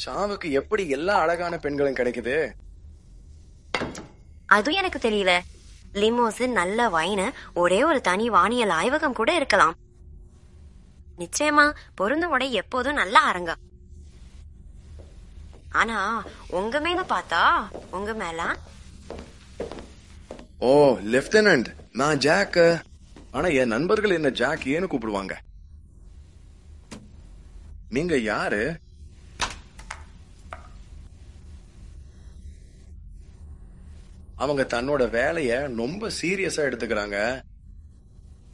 சாவுக்கு எப்படி எல்லா அழகான பெண்களும் கிடைக்குது அதுவும் எனக்கு தெரியல லிமோசின் நல்ல வைனு ஒரே ஒரு தனி வானியல் ஆய்வகம் கூட இருக்கலாம் நிச்சயமா பொருந்தும் உடை எப்போதும் நல்லா அரங்க ஆனா உங்க மேல பார்த்தா உங்க மேல ஓ லெப்டினன்ட் நான் ஜாக் ஆனா என் நண்பர்கள் என்ன ஜாக் ஏன்னு கூப்பிடுவாங்க நீங்க யாரு அவங்க தன்னோட வேலைய ரொம்ப சீரியஸா எடுத்துக்கிறாங்க